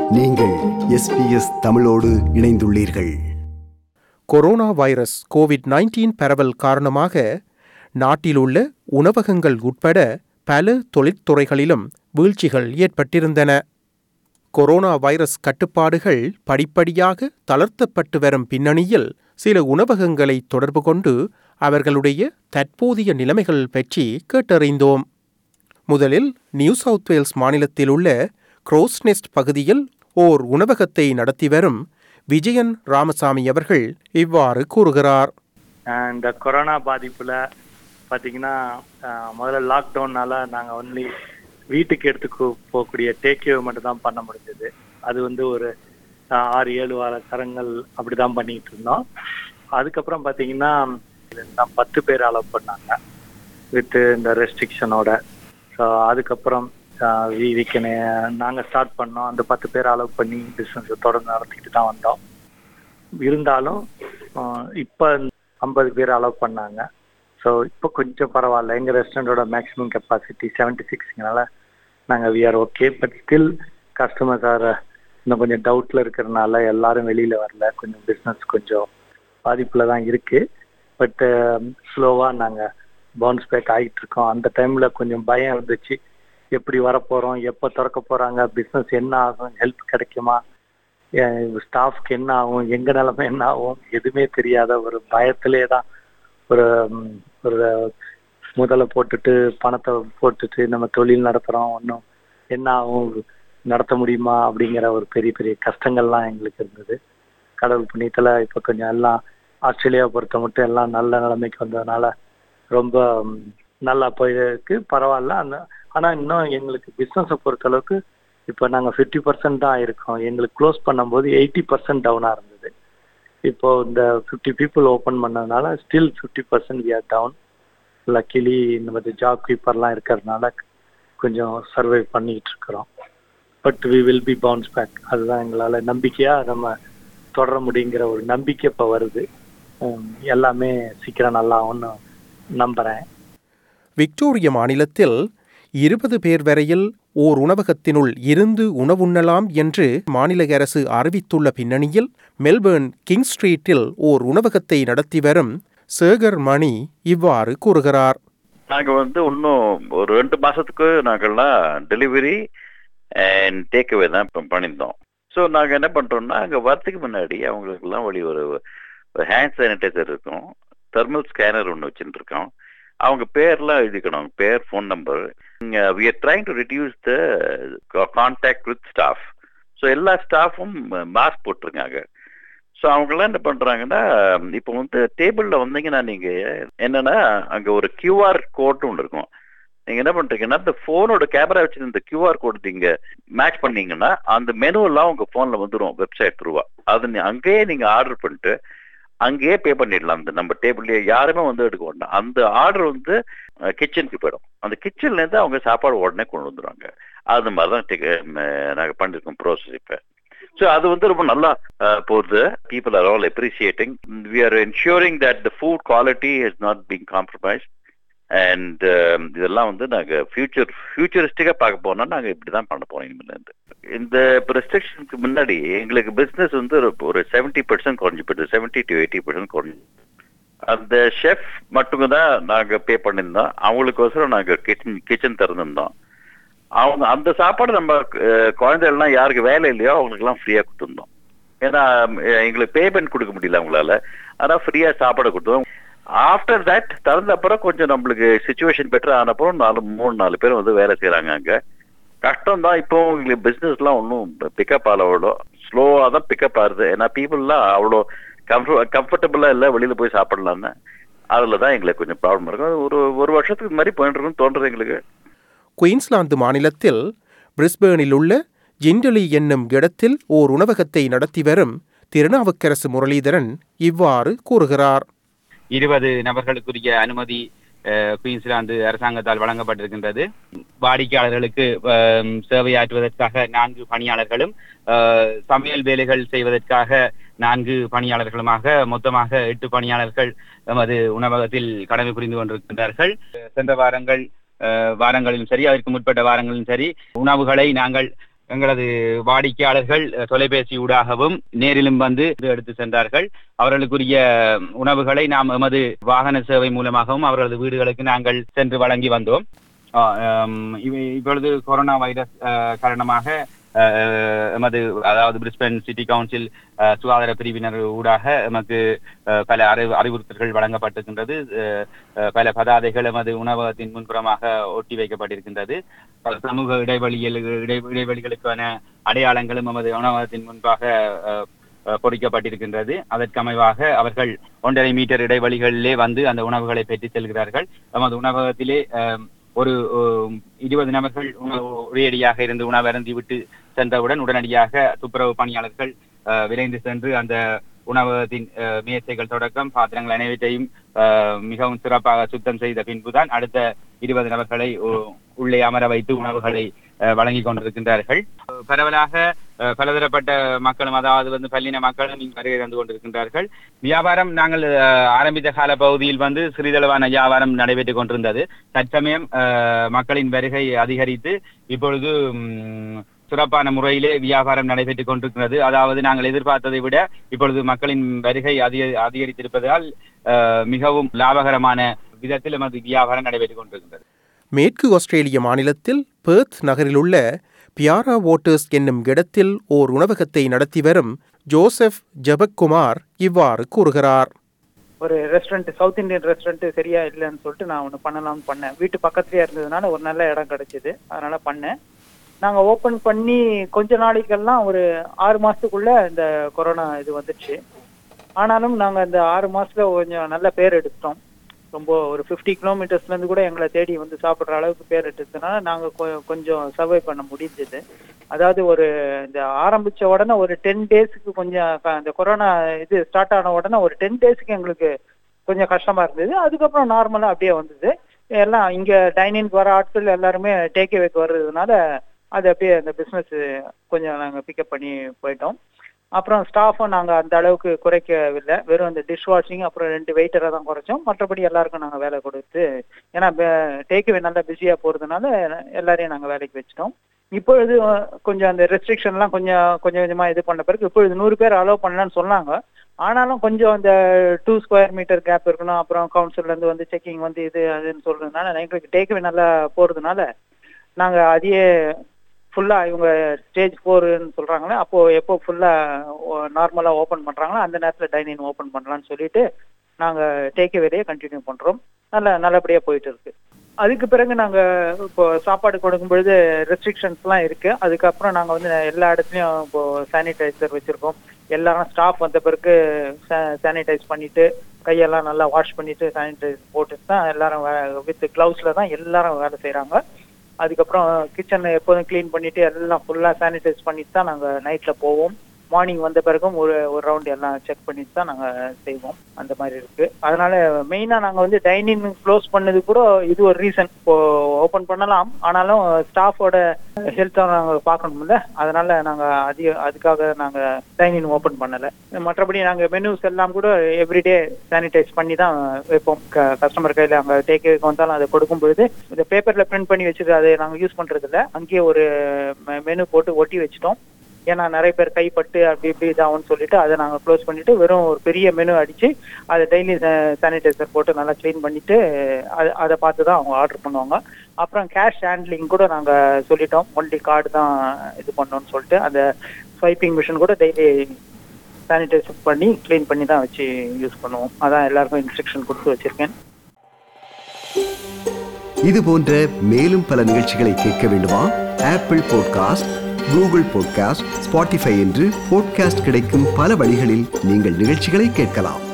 நீங்கள் எஸ்பிஎஸ் தமிழோடு இணைந்துள்ளீர்கள் கொரோனா வைரஸ் கோவிட் 19 பரவல் காரணமாக நாட்டிலுள்ள உணவகங்கள் உட்பட பல தொழிற்துறைகளிலும் வீழ்ச்சிகள் ஏற்பட்டிருந்தன கொரோனா வைரஸ் கட்டுப்பாடுகள் படிப்படியாக தளர்த்தப்பட்டு வரும் பின்னணியில் சில உணவகங்களை தொடர்பு கொண்டு அவர்களுடைய தற்போதைய நிலைமைகள் பற்றி கேட்டறிந்தோம் முதலில் நியூ சவுத் வேல்ஸ் மாநிலத்தில் உள்ள குரோஸ்நெஸ்ட் பகுதியில் ஓர் உணவகத்தை நடத்தி வரும் விஜயன் ராமசாமி அவர்கள் இவ்வாறு கூறுகிறார் ஆஹ் இந்த கொரோனா பாதிப்புல பாத்தீங்கன்னா ஆஹ் முதல்ல லாக்டவுன்னால நாங்க ஒன்லி வீட்டுக்கு எடுத்து போகக்கூடிய டேக்அவே மட்டும் தான் பண்ண முடிஞ்சது அது வந்து ஒரு ஆஹ் ஆறு ஏழு வார காலங்கள் அப்படிதான் பண்ணிட்டு இருந்தோம் அதுக்கப்புறம் பாத்தீங்கன்னா நான் பத்து பேர் அலோவ் பண்ணாங்க வித் இந்த ரெஸ்ட்ரிக்ஷனோட ஸோ அதுக்கப்புறம் வீக்கனே நாங்கள் ஸ்டார்ட் பண்ணோம் அந்த பத்து பேர் அலோவ் பண்ணி பிஸ்னஸ் தொடர்ந்து நடத்திட்டு தான் வந்தோம் இருந்தாலும் ஆஹ் இப்ப ஐம்பது பேர் அலோவ் பண்ணாங்க ஸோ இப்போ கொஞ்சம் பரவாயில்ல எங்கள் ரெஸ்டாரண்டோட மேக்ஸிமம் கெப்பாசிட்டி செவன்டி சிக்ஸ்னால நாங்கள் we are okay but still customers are இன்னும் கொஞ்சம் டவுட்ல இருக்கிறதுனால எல்லாரும் வெளியில வரல கொஞ்சம் பிஸ்னஸ் கொஞ்சம் பாதிப்புல தான் இருக்கு பட் ஸ்லோவாக நாங்கள் பவுன்ஸ் பேக் ஆகிட்டு இருக்கோம் அந்த டைம்ல கொஞ்சம் பயம் இருந்துச்சு எப்படி வரப்போறோம் எப்போ திறக்க போறாங்க பிஸ்னஸ் என்ன ஆகும் ஹெல்ப் கிடைக்குமா ஸ்டாஃப்க்கு என்ன ஆகும் எங்க நிலைமை என்ன ஆகும் எதுவுமே தெரியாத ஒரு பயத்திலே தான் ஒரு ம், ஒரு முதல்ல போட்டுட்டு பணத்தை போட்டுட்டு நம்ம தொழில் நடத்துறோம் ஒன்றும் என்ன ஆகும் நடத்த முடியுமா அப்படிங்கிற ஒரு பெரிய பெரிய கஷ்டங்கள்லாம் எங்களுக்கு இருந்தது கடவுள் புண்ணியத்துல இப்ப கொஞ்சம் எல்லாம் ஆஸ்திரேலியா பொறுத்த மட்டும் எல்லாம் நல்ல நிலைமைக்கு வந்ததுனால ரொம்ப ம், நல்லா போயிருக்கு பரவாயில்ல அந்த ஆனா இன்னும் எங்களுக்கு பிசினஸை பொறுத்த அளவுக்கு இப்போ நாங்க ஃபிஃப்டி பர்சன்ட் தான் இருக்கோம் எங்களுக்கு க்ளோஸ் பண்ணும்போது எயிட்டி பர்சன்ட் டவுனா இருந்தது இப்போ இந்த ஃபிஃப்டி பீப்புள் ஓப்பன் பண்ணதுனால still fifty percent we are down luckily இந்த மாதிரி ஜாப் கீப்பர்லாம் இருக்கிறதுனால கொஞ்சம் சர்வை பண்ணிட்டு இருக்கிறோம் but we will be bounce back அதுதான் எங்களால் நம்பிக்கையா நம்ம தொடர முடியுங்கிற ஒரு நம்பிக்கை இப்போ வருது உம், எல்லாமே சீக்கிரம் நல்லா ஆகும்னு நம்புறேன் விக்டோரிய மாநிலத்தில் இருபது பேர் வரையில் ஓர் உணவகத்தினுள் இருந்து உணவுண்ணலாம் என்று மாநில அரசு அறிவித்துள்ள பின்னணியில் மெல்பேர்ன் கிங் ஸ்ட்ரீட்டில் ஓர் உணவகத்தை நடத்தி வரும் சேகர் மணி இவ்வாறு கூறுகிறார் நாங்க வந்து இன்னும் ஒரு ரெண்டு மாசத்துக்கு நாங்கெல்லாம் டெலிவரி அண்ட் டேக் அவே தான் இப்போ பண்ணியிருந்தோம் ஸோ நாங்க என்ன பண்றோம்னா அங்க வரத்துக்கு முன்னாடி அவங்களுக்கெல்லாம் வழி ஒரு ஹேண்ட் சானிடைசர் இருக்கும் தெர்மல் ஸ்கேனர் ஒன்று வச்சுட்டு இருக்கோம் அவங்க பேர்லாம் எழுதிக்கணும் அவங்க பேர் phone number we are trying to reduce the contact with staff so எல்லா ஸ்டாஃபும் மாஸ்க் போட்டிருக்காங்க ஸோ அவங்கெல்லாம் என்ன பண்றாங்கன்னா இப்போ வந்து டேபிள்ல வந்தீங்கன்னா நீங்க என்னன்னா அங்க ஒரு கியூஆர் கோட் ஒன்று இருக்கும் நீங்க என்ன பண்றீங்கன்னா இந்த போனோட கேமரா வச்சு இந்த கியூஆர் கோட் நீங்க மேட்ச் பண்ணீங்கன்னா அந்த மெனு எல்லாம் உங்க போன்ல வந்துடும் வெப்சைட் த்ரூவா அது நீ- அங்கேயே நீங்க ஆர்டர் பண்ணிட்டு அங்கேயே பே பண்ணிடலாம் அந்த நம்ம டேபிள்லயே யாருமே வந்து எடுக்க வேண்டாம் அந்த ஆர்டர் வந்து கிச்சனுக்கு போயிடும் அந்த கிச்சன்ல இருந்து அவங்க சாப்பாடு உடனே கொண்டு வந்துருவாங்க அது மாதிரி தான் டிக- ம, நாங்க பண்ணிருக்கோம் ப்ரோசஸ் இப்ப ஸோ அது வந்து ரொம்ப நல்லா அஹ், போகுது people are all appreciating we are ensuring that the food quality is not being compromise and இதெல்லாம் வந்து நாங்க ஃபியூச்சர் ஃபியூச்சரிஸ்டிக்கா பார்க்க போனா நாங்க இப்படி தான் பண்ண போறோம் இனிமேல இருந்து இந்த ரெஸ்ட்ரிக்ஷனுக்கு முன்னாடி எங்களுக்கு பிசினஸ் வந்து ஒரு- ஒரு செவன்டி பர்சன்ட் குறைஞ்சு போயிட்டு செவன்டி டு எயிட்டி பர்சன்ட் குறைஞ்சு அந்த ஷெஃப் மட்டும் தான் நாங்க பே பண்ணியிருந்தோம் அவங்களுக்கோசரம் நாங்க கிச்சன் கிச்சன் திறந்திருந்தோம் அவங்க அந்த சாப்பாடு நம்ம அஹ், குழந்தைகள்லாம் யாருக்கு வேலை இல்லையோ அவங்களுக்குலாம் ஃப்ரீயா கொடுத்துருந்தோம் ஏன்னா அஹ், எங்களுக்கு பேமெண்ட் கொடுக்க முடியல அவங்களால ஆனா ஃப்ரீயா சாப்பாடு கொடுத்தோம் ஆஃப்டர் தட் திறந்த அப்புறம் கொஞ்சம் நம்மளுக்கு சுச்சுவேஷன் பெட்டர் ஆனப்புறம் நாலு மூணு நாலு பேர் வந்து வேலை செய்றாங்க அங்க கஷ்டம் தான் இப்போ எங்களுக்கு பிசினஸ்லாம் ஒன்றும் பிக்கப் ஆகல அவ்வளோ ஸ்லோவாக தான் பிக்கப் ஆகுது ஏன்னா பீப்புளெலாம் அவ்வளோ கம்ஃபர்ட் கம்ஃபர்டபுளாக இல்லை வெளியில் போய் சாப்பிடலான்னு அதில் தான் எங்களுக்கு கொஞ்சம் ப்ராப்ளம் இருக்கும் ஒரு ஒரு வருஷத்துக்கு இந்த மாதிரி போயிட்டு இருக்குன்னு தோன்றுது எங்களுக்கு குயின்ஸ்லாந்து மாநிலத்தில் பிரிஸ்பேனில் உள்ள ஜிண்டலி என்னும் இடத்தில் ஓர் உணவகத்தை நடத்தி வரும் திருநாவுக்கரசு முரளிதரன் இவ்வாறு கூறுகிறார் இருபது நபர்களுக்குரிய அனுமதி அஹ், குயின்ஸ்லாந்து அரசாங்கத்தால் வழங்கப்பட்டிருக்கின்றது வாடிக்கையாளர்களுக்கு அஹ், சேவையாற்றுவதற்காக நான்கு பணியாளர்களும் அஹ், சமையல் வேலைகள் செய்வதற்காக நான்கு பணியாளர்களுமாக மொத்தமாக எட்டு பணியாளர்கள் எமது உணவகத்தில் கடமை புரிந்து கொண்டிருக்கின்றார்கள் சென்ற வாரங்கள் அஹ், வாரங்களிலும் சரி அதற்கு முற்பட்ட வாரங்களிலும் சரி உணவுகளை நாங்கள் எங்களது வாடிக்கையாளர்கள் அஹ், தொலைபேசி ஊடாகவும் நேரிலும் வந்து இது எடுத்து சென்றார்கள் அவர்களுக்குரிய உணவுகளை நாம் எமது வாகன சேவை மூலமாகவும் அவர்களது வீடுகளுக்கு நாங்கள் சென்று வழங்கி வந்தோம் ஆ, ஆம், இவை- இப்பொழுது கொரோனா வைரஸ் அஹ், காரணமாக அஹ், எமது அதாவது பிரிஸ்பன் சிட்டி கவுன்சில் அஹ், சுகாதார பிரிவினர் ஊடாக எமக்கு அஹ், பல அறிவு அறிவுறுத்தல்கள் வழங்கப்பட்டிருக்கின்றது அஹ், அஹ், பல பதாதைகள் எமது உணவகத்தின் முன்புறமாக ஒட்டி வைக்கப்பட்டிருக்கின்றது பல சமூக இடைவெளியில் இடை- இடைவெளிகளுக்கான அடையாளங்களும் எமது உணவகத்தின் முன்பாக அஹ், அஹ், பொறிக்கப்பட்டிருக்கின்றது அதற்கமைவாக அவர்கள் ஒன்றரை மீட்டர் இடைவெளிகளிலே வந்து அந்த உணவுகளை பெற்றுச் செல்கிறார்கள் நமது உணவகத்திலே அஹ், ஒரு அஹ், இருபது நபர்கள் உணவு ஒரேடியாக இருந்து உணவு அருந்தி விட்டு சென்றவுடன் உடனடியாக துப்புரவு பணியாளர்கள் அஹ், விரைந்து சென்று அந்த உணவகத்தின் அஹ், மேசைகள் தொடக்கம் பாத்திரங்கள் அனைவற்றையும் அஹ், மிகவும் சிறப்பாக சுத்தம் செய்த பின்புதான் அடுத்த இருபது நபர்களை உ- உள்ளே அமர வைத்து உணவுகளை அஹ், வழங்கிக் கொண்டிருக்கின்றார்கள் அஹ், பரவலாக அஹ், பலதரப்பட்ட மக்களும் அதாவது வந்து பல்லின மக்களும் இங்கு வருகை தந்து கொண்டிருக்கின்றார்கள் வியாபாரம் நாங்கள் அஹ், ஆரம்பித்த கால பகுதியில் வந்து சிறிதளவான வியாபாரம் நடைபெற்றுக் கொண்டிருந்தது தற்சமயம் அஹ், மக்களின் வருகை அதிகரித்து இப்பொழுது ம், சிறப்பான முறையிலே வியாபாரம் நடைபெற்றுக் கொண்டிருக்கிறது அதாவது நாங்கள் எதிர்பார்த்ததை விட இப்பொழுது மக்களின் வருகை அதிக அதிகரித்திருப்பதால் அஹ், மிகவும் லாபகரமான விதத்தில் நமது வியாபாரம் நடைபெற்றுக் கொண்டிருக்கின்றது மேற்கு ஆஸ்திரேலிய மாநிலத்தில் பெர்த் நகரிலுள்ள பியாரா வாட்டர்ஸ் என்னும் இடத்தில் ஓர் உணவகத்தை நடத்தி வரும் ஜோசப் ஜபக்குமார் இவ்வாறு கூறுகிறார் ஒரு ரெஸ்டாரண்ட் சவுத் இந்தியன் ரெஸ்டாரண்ட் சரியா இல்லைன்னு சொல்லிட்டு நான் ஒன்று பண்ணலாம்னு பண்ணேன் வீட்டு பக்கத்துலயே இருந்ததுனால ஒரு நல்ல இடம் கிடைச்சது அதனால பண்ணேன் நாங்கள் ஓப்பன் பண்ணி கொஞ்ச நாளைக்கெல்லாம் ஒரு ஆறு மாசத்துக்குள்ள இந்த கொரோனா இது வந்துடுச்சு ஆனாலும் நாங்கள் இந்த ஆறு மாசத்துல கொஞ்சம் நல்ல பேர் எடுத்துட்டோம் ரொம்ப ஒரு ஃபிஃப்டி கிலோமீட்டர்ஸ்ல இருந்து கூட எங்களை தேடி வந்து சாப்பிடுற அளவுக்கு பேர் எடுத்ததுனால நாங்க கொ- கொஞ்சம் சர்வை பண்ண முடிஞ்சது அதாவது ஒரு இந்த ஆரம்பிச்ச உடனே ஒரு டென் டேஸ்க்கு கொஞ்சம் க- இந்த கொரோனா இது ஸ்டார்ட் ஆன உடனே ஒரு டென் டேஸ்க்கு எங்களுக்கு கொஞ்சம் கஷ்டமா இருந்தது அதுக்கப்புறம் நார்மலா அப்படியே வந்தது எல்லாம் இங்க டைனிங்க்கு வர ஆட்கள் எல்லாருமே டேக் அவேக்கு வர்றதுனால அது அப்படியே அந்த பிசினஸ் கொஞ்சம் நாங்க பிக்கப் பண்ணி போயிட்டோம் அப்புறம் ஸ்டாஃபும் நாங்க அந்த அளவுக்கு குறைக்கவில்லை வெறும் அந்த டிஷ் வாஷிங் அப்புறம் ரெண்டு வெயிட்டரை தான் குறைச்சோம் மற்றபடி எல்லாருக்கும் நாங்க வேலை கொடுத்து ஏன்னா டேக்அவே நல்லா பிஸியா போறதுனால எல்லாரையும் நாங்க வேலைக்கு வச்சிட்டோம் இப்பொழுது அஹ், கொஞ்சம் அந்த ரெஸ்ட்ரிக்ஷன்லாம் கொஞ்சம் கொஞ்சம் கொஞ்சமா இது பண்ண பிறகு இப்பொழுது நூறு பேர் அலோவ் பண்ணலாம்னு சொன்னாங்க ஆனாலும் கொஞ்சம் அந்த டூ ஸ்கொயர் மீட்டர் கேப் இருக்கணும் அப்புறம் கவுன்சில்ல இருந்து வந்து செக்கிங் வந்து இது அதுன்னு சொல்றதுனால எங்களுக்கு டேக்அவே நல்லா போறதுனால நாங்க அதையே ஃபுல்லா இவங்க ஸ்டேஜ் ஃபோர்னு சொல்றாங்களே அப்போ எப்போ ஃபுல்லா நார்மலா ஓபன் பண்றாங்களோ அந்த நேரத்துல டைனிங் ஓபன் பண்ணலாம்னு சொல்லிட்டு நாங்க டேக் அவேலையே கண்டினியூ பண்றோம் நல்ல நல்லபடியா போயிட்டு இருக்கு அதுக்கு பிறகு நாங்க இப்போ சாப்பாடு கொடுக்கும் பொழுது ரெஸ்ட்ரிக்ஷன்ஸ்லாம் இருக்கு அதுக்கப்புறம் நாங்க வந்து எல்லா இடத்துலயும் இப்போ சானிடைசர் வச்சிருக்கோம் எல்லாரும் ஸ்டாஃப் வந்த பிறகு சானிடைஸ் பண்ணிட்டு கையெல்லாம் நல்லா வாஷ் பண்ணிட்டு சானிடைஸ் போட்டுட்டு தான் எல்லாரும் வித் கிளவுஸ்ல தான் எல்லாரும் வேலை செய்றாங்க அதுக்கப்புறம் கிச்சனை எப்போதும் க்ளீன் பண்ணிட்டு எல்லாம் ஃபுல்லா சானிடைஸ் பண்ணிட்டு தான் நாங்க நைட்ல போவோம் மார்னிங் வந்த பிறகும் ஒரு ஒரு ரவுண்ட் எல்லாம் செக் பண்ணிட்டு தான் நாங்க செய்வோம் அந்த மாதிரி இருக்கு அதனால மெயினா நாங்க வந்து டைனிங் க்ளோஸ் பண்ணது கூட இது ஒரு ரீசன் இப்போ ஓபன் பண்ணலாம் ஆனாலும் ஸ்டாஃபோட ஹெல்த்தை நாங்க பார்க்கணும்ல அதனால நாங்க அதிக அதுக்காக நாங்க டைனிங் ஓபன் பண்ணல மற்றபடி நாங்க மெனுஸ் எல்லாம் கூட எவ்ரிடே சானிடைஸ் பண்ணி தான் வைப்போம் கஸ்டமர் கையில அங்க டேக் வந்தாலும் அதை கொடுக்கும் பொழுது இந்த பேப்பர்ல பிரிண்ட் பண்ணி வச்சுட்டு அதை நாங்க யூஸ் பண்றது இல்ல அங்கேயே ஒரு மெனு போட்டு ஒட்டி வச்சிட்டோம் ஏன்னா நிறைய பேர் கைப்பட்டு அப்படி இப்படி இதாகும்னு சொல்லிட்டு அதை நாங்க க்ளோஸ் பண்ணிட்டு வெறும் ஒரு பெரிய மெனு அடிச்சு அதை டெய்லி சானிடைசர் போட்டு நல்லா க்ளீன் பண்ணிட்டு அது அதை பார்த்து தான் அவங்க ஆர்டர் பண்ணுவாங்க அப்புறம் கேஷ் ஹேண்ட்லிங் கூட நாங்க சொல்லிட்டோம் ஒன்லி கார்டு தான் இது பண்ணோம்னு சொல்லிட்டு அந்த ஸ்வைப்பிங் மிஷின் கூட டெய்லி சானிடைசர் பண்ணி க்ளீன் பண்ணி தான் வச்சு யூஸ் பண்ணுவோம் அதான் எல்லாருக்கும் இன்ஸ்ட்ரக்ஷன் கொடுத்து வச்சிருக்கேன் இது போன்ற மேலும் பல நிகழ்ச்சிகளை கேட்க வேண்டுமா Apple podcast Google podcast Spotify என்று பாட்காஸ்ட் கிடைக்கும் பல வழிகளில் நீங்கள் நிகழ்ச்சிகளை கேட்கலாம்